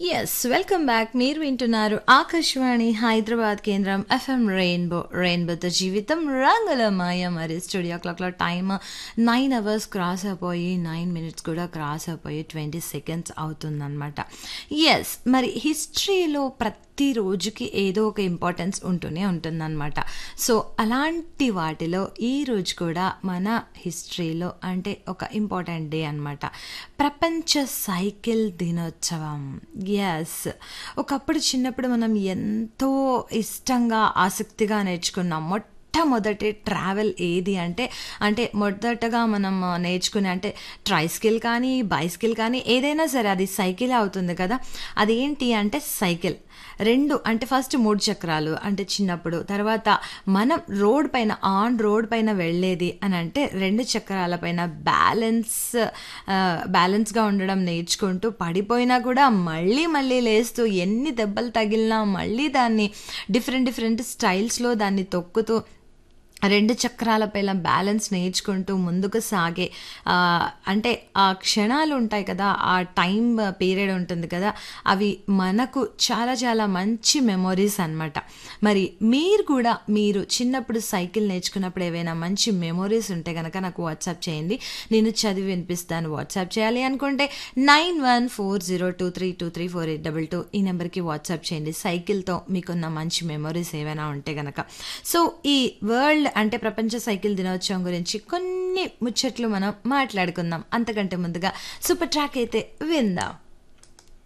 yes welcome back మీరు వింటున్నారు ఆకాశవాణి హైదరాబాద్ కేంద్రం ఎఫ్ఎం రెయిన్బో రెయిన్బోతో జీవితం రంగుల మాయ మరి స్టూడియో క్లాక్లో టైం నైన్ అవర్స్ క్రాస్ అయిపోయి నైన్ మినిట్స్ కూడా క్రాస్ అయిపోయి ట్వంటీ సెకండ్స్ అవుతుందన్నమాట ఎస్ మరి హిస్టరీలో ప్రతి రోజుకి ఏదో ఒక ఇంపార్టెన్స్ ఉంటూనే ఉంటుందన్నమాట సో అలాంటి వాటిలో ఈ రోజు కూడా మన హిస్టరీలో అంటే ఒక ఇంపార్టెంట్ డే అనమాట ప్రపంచ సైకిల్ దినోత్సవం ఎస్ ఒకప్పుడు చిన్నప్పుడు మనం ఎంతో ఇష్టంగా ఆసక్తిగా నేర్చుకున్నాం మొట్టమొదటి ట్రావెల్ ఏది అంటే అంటే మొదటగా మనం నేర్చుకునే అంటే ట్రైస్కిల్ కానీ బైస్కిల్ కానీ ఏదైనా సరే అది సైకిల్ అవుతుంది కదా అదేంటి అంటే సైకిల్ రెండు అంటే ఫస్ట్ మూడు చక్రాలు అంటే చిన్నప్పుడు తర్వాత మనం రోడ్ పైన ఆన్ రోడ్ పైన వెళ్ళేది అని అంటే రెండు చక్రాల పైన బ్యాలెన్స్ బ్యాలెన్స్గా ఉండడం నేర్చుకుంటూ పడిపోయినా కూడా మళ్ళీ మళ్ళీ లేస్తూ ఎన్ని దెబ్బలు తగిలినా మళ్ళీ దాన్ని డిఫరెంట్ డిఫరెంట్ స్టైల్స్లో దాన్ని తొక్కుతూ రెండు చక్రాలపైన బ్యాలెన్స్ నేర్చుకుంటూ ముందుకు సాగే అంటే ఆ క్షణాలు ఉంటాయి కదా ఆ టైం పీరియడ్ ఉంటుంది కదా అవి మనకు చాలా చాలా మంచి మెమొరీస్ అనమాట మరి మీరు కూడా మీరు చిన్నప్పుడు సైకిల్ నేర్చుకున్నప్పుడు ఏవైనా మంచి మెమొరీస్ ఉంటే కనుక నాకు వాట్సాప్ చేయండి నేను చదివి వినిపిస్తాను వాట్సాప్ చేయాలి అనుకుంటే nine one four zero two three two three four eight double two ఈ నెంబర్కి వాట్సాప్ చేయండి సైకిల్తో మీకున్న మంచి మెమొరీస్ ఏవైనా ఉంటే కనుక సో ఈ వరల్డ్ అంటే ప్రపంచ సైకిల్ దినోత్సవం గురించి కొన్ని ముచ్చట్లు మనం మాట్లాడుకుందాం అంతకంటే ముందుగా సూపర్ ట్రాక్ అయితే విందాం